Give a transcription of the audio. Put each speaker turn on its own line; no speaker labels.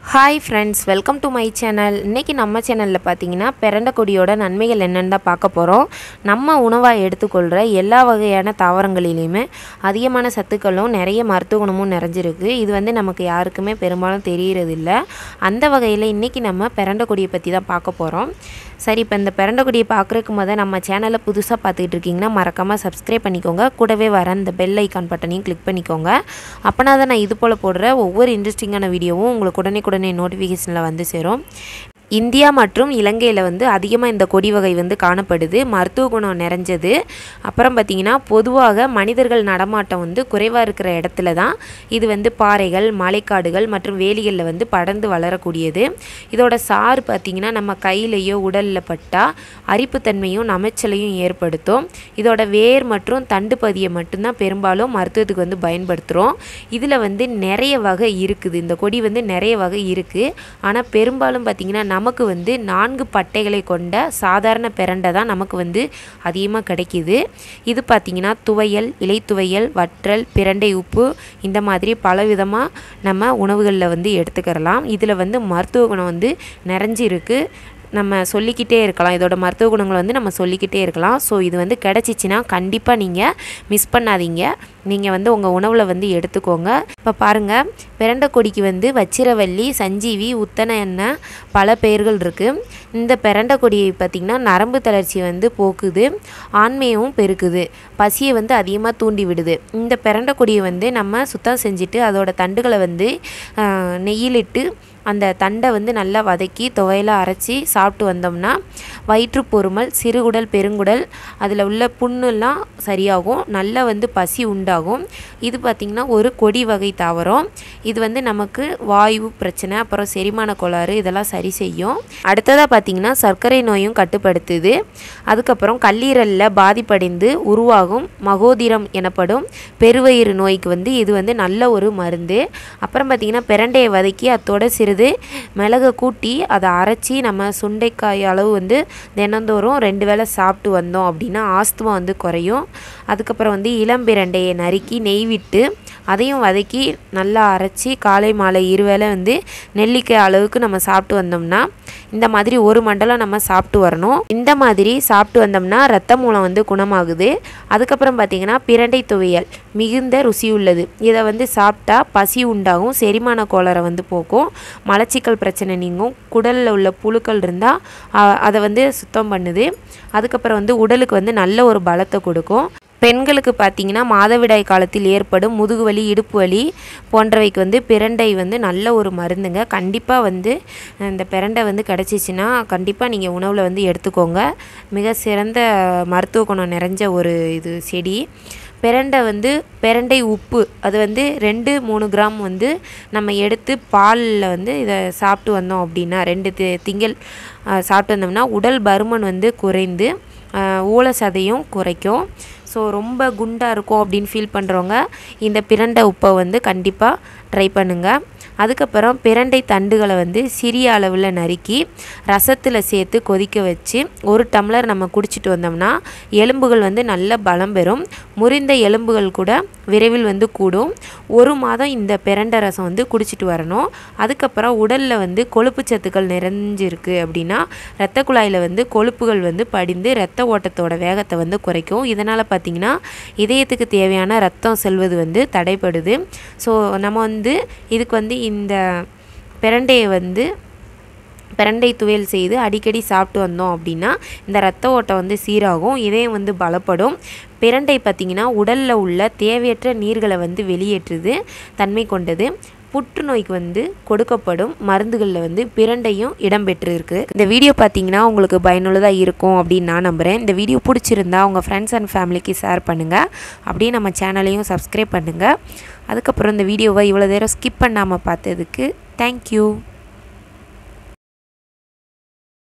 hi friends welcome to my channel இன்றைக்கி நம்ம சேனலில் பார்த்தீங்கன்னா பிரண்ட கொடியோட நன்மைகள் என்னென்னு தான் பார்க்க போகிறோம் நம்ம உணவாக எடுத்துக்கொள்கிற எல்லா வகையான தாவரங்களிலையுமே அதிகமான சத்துக்களும் நிறைய மருத்துவ குணமும் நிறைஞ்சிருக்கு இது வந்து நமக்கு யாருக்குமே பெரும்பாலும் தெரியறதில்ல அந்த வகையில் இன்றைக்கி நம்ம பிரண்ட கொடியை பற்றி தான் பார்க்க போகிறோம் சரி இப்போ இந்த பிரண்ட கொடியை பார்க்குறதுக்கு முத நம்ம சேனலை புதுசாக பார்த்துக்கிட்டு இருக்கீங்கன்னா மறக்காமல் சப்ஸ்கிரைப் பண்ணிக்கோங்க கூடவே வர இந்த பெல் ஐக்கான் பட்டனையும் கிளிக் பண்ணிக்கோங்க அப்போனா தான் நான் இது போல் போடுற ஒவ்வொரு இன்ட்ரெஸ்டிங்கான வீடியோவும் உங்களுக்கு உடனே நோட்டிஃபிகேஷனில் வந்து சேரும் இந்தியா மற்றும் இலங்கையில் வந்து அதிகமாக இந்த கொடி வகை வந்து காணப்படுது மருத்துவ குணம் நிறைஞ்சது அப்புறம் பார்த்திங்கன்னா பொதுவாக மனிதர்கள் நடமாட்டம் வந்து குறைவாக இருக்கிற இடத்துல தான் இது வந்து பாறைகள் மலைக்காடுகள் மற்றும் வேலிகளில் வந்து படர்ந்து வளரக்கூடியது இதோட சாறு பார்த்திங்கன்னா நம்ம கையிலையோ உடலில் பட்டால் அரிப்புத்தன்மையும் நமைச்சலையும் ஏற்படுத்தும் இதோட வேர் மற்றும் தண்டு பதியை மட்டும்தான் பெரும்பாலும் மருத்துவத்துக்கு வந்து பயன்படுத்துகிறோம் இதில் வந்து நிறைய வகை இருக்குது இந்த கொடி வந்து நிறைய வகை இருக்குது ஆனால் பெரும்பாலும் பார்த்திங்கன்னா நமக்கு வந்து நான்கு பட்டைகளை கொண்ட சாதாரண பிரண்டை தான் நமக்கு வந்து அதிகமாக கிடைக்கிது இது பார்த்திங்கன்னா துவையல் இலை துவையல் வற்றல் பிரண்டை உப்பு இந்த மாதிரி பல விதமாக நம்ம உணவுகளில் வந்து எடுத்துக்கிறலாம் இதில் வந்து மருத்துவ குணம் வந்து நிறைஞ்சு இருக்குது நம்ம சொல்லிக்கிட்டே இருக்கலாம் இதோட மருத்துவ குணங்களை வந்து நம்ம சொல்லிக்கிட்டே இருக்கலாம் ஸோ இது வந்து கிடச்சிச்சின்னா கண்டிப்பாக நீங்கள் மிஸ் பண்ணாதீங்க நீங்கள் வந்து உங்கள் உணவில் வந்து எடுத்துக்கோங்க இப்போ பாருங்கள் பிரண்ட கொடிக்கு வந்து வச்சிரவள்ளி சஞ்சீவி உத்தன எண்ணெய் பல பெயர்கள் இருக்குது இந்த பிரண்ட கொடியை பார்த்திங்கன்னா நரம்பு தளர்ச்சி வந்து போக்குது ஆண்மையும் பெருக்குது பசியை வந்து அதிகமாக தூண்டி விடுது இந்த பிரண்ட கொடியை வந்து நம்ம சுத்தம் செஞ்சுட்டு அதோட தண்டுகளை வந்து நெய்யிலிட்டு அந்த தண்டை வந்து நல்லா வதக்கி துவையலாக அரைச்சி சாப்பிட்டு வந்தோம்னா வயிற்று பொறுமல் சிறுகுடல் பெருங்குடல் அதில் உள்ள புண்ணுலாம் சரியாகும் நல்லா வந்து பசி உண்டாகும் இது பார்த்திங்கன்னா ஒரு கொடி வகை தாவரம் இது வந்து நமக்கு வாயு பிரச்சனை அப்புறம் செரிமான கோளாறு இதெல்லாம் சரி செய்யும் அடுத்ததாக பார்த்திங்கன்னா சர்க்கரை நோயும் கட்டுப்படுத்துது அதுக்கப்புறம் கல்லீரலில் பாதிப்படைந்து உருவாகும் மகோதிரம் எனப்படும் பெருவயிறு நோய்க்கு வந்து இது வந்து நல்ல ஒரு மருந்து அப்புறம் பார்த்திங்கன்னா பிரண்டையை வதக்கி அத்தோட சிறிது மிளகை கூட்டி அதை அரைச்சி நம்ம சுண்டைக்காய் அளவு வந்து தினந்தோறும் ரெண்டு வேளை சாப்பிட்டு வந்தோம் அப்படின்னா ஆஸ்துமா வந்து குறையும் அதுக்கப்புறம் வந்து இளம்பிரண்டையை நறுக்கி நெய் விட்டு அதையும் வதக்கி நல்லா அரைச்சி காலை மாலை இருவேளை வந்து நெல்லிக்காய் அளவுக்கு நம்ம சாப்பிட்டு வந்தோம்னா இந்த மாதிரி ஒரு மண்டலம் நம்ம சாப்பிட்டு வரணும் இந்த மாதிரி சாப்பிட்டு வந்தோம்னா ரத்த மூலம் வந்து குணமாகுது அதுக்கப்புறம் பார்த்திங்கன்னா பிரண்டை துவையல் மிகுந்த ருசி உள்ளது இதை வந்து சாப்பிட்டா பசி உண்டாகும் செரிமான கோளரை வந்து போக்கும் மலச்சிக்கல் பிரச்சனை நீங்கும் குடலில் உள்ள புழுக்கள் இருந்தால் அதை வந்து சுத்தம் பண்ணுது அதுக்கப்புறம் வந்து உடலுக்கு வந்து நல்ல ஒரு பலத்தை கொடுக்கும் பெண்களுக்கு பார்த்திங்கன்னா மாதவிடாய் காலத்தில் ஏற்படும் முதுகு வலி இடுப்பு வலி போன்றவைக்கு வந்து பிரண்டை வந்து நல்ல ஒரு மருந்துங்க கண்டிப்பாக வந்து இந்த பிரண்டை வந்து கிடச்சிச்சின்னா கண்டிப்பாக நீங்கள் உணவில் வந்து எடுத்துக்கோங்க மிக சிறந்த மருத்துவ குணம் நிறைஞ்ச ஒரு இது செடி பிரண்டை வந்து பிரண்டை உப்பு அது வந்து ரெண்டு மூணு கிராம் வந்து நம்ம எடுத்து பாலில் வந்து இதை சாப்பிட்டு வந்தோம் அப்படின்னா ரெண்டு தி திங்கள் சாப்பிட்டு வந்தோம்னா உடல் பருமன் வந்து குறைந்து ஊழ சதையும் குறைக்கும் ஸோ ரொம்ப குண்டாக இருக்கும் அப்படின்னு ஃபீல் பண்ணுறவங்க இந்த பிரண்டை உப்பை வந்து கண்டிப்பாக ட்ரை பண்ணுங்கள் அதுக்கப்புறம் பிரண்டை தண்டுகளை வந்து சிறிய அளவில் நறுக்கி ரசத்தில் சேர்த்து கொதிக்க வச்சு ஒரு டம்ளர் நம்ம குடிச்சிட்டு வந்தோம்னா எலும்புகள் வந்து நல்ல பலம் பெறும் முறிந்த எலும்புகள் கூட விரைவில் வந்து கூடும் ஒரு மாதம் இந்த பிரண்டை ரசம் வந்து குடிச்சிட்டு வரணும் அதுக்கப்புறம் உடலில் வந்து கொழுப்பு சத்துக்கள் நிறைஞ்சிருக்கு அப்படின்னா இரத்த குழாயில் வந்து கொழுப்புகள் வந்து படிந்து இரத்த ஓட்டத்தோட வேகத்தை வந்து குறைக்கும் இதனால் பார்த்திங்கன்னா இதயத்துக்கு தேவையான ரத்தம் செல்வது வந்து தடைப்படுது ஸோ நம்ம வந்து இதுக்கு வந்து இந்த பிரண்டையை வந்து பிரண்டை துவையல் செய்து அடிக்கடி சாப்பிட்டு வந்தோம் அப்படின்னா இந்த ரத்த ஓட்டம் வந்து சீராகும் இதயம் வந்து பலப்படும் பிரண்டை பார்த்திங்கன்னா உடலில் உள்ள தேவையற்ற நீர்களை வந்து வெளியேற்றுது தன்மை கொண்டது புற்றுநோய்க்கு வந்து கொடுக்கப்படும் மருந்துகளில் வந்து பிரண்டையும் இடம்பெற்று இருக்குது இந்த வீடியோ பார்த்தீங்கன்னா உங்களுக்கு பயனுள்ளதாக இருக்கும் அப்படின்னு நான் நம்புகிறேன் இந்த வீடியோ பிடிச்சிருந்தா உங்கள் ஃப்ரெண்ட்ஸ் அண்ட் ஃபேமிலிக்கு ஷேர் பண்ணுங்கள் அப்படியே நம்ம சேனலையும் சப்ஸ்கிரைப் பண்ணுங்கள் அதுக்கப்புறம் இந்த வீடியோவை இவ்வளோ நேரம் ஸ்கிப் பண்ணாமல் பார்த்ததுக்கு தேங்க்யூ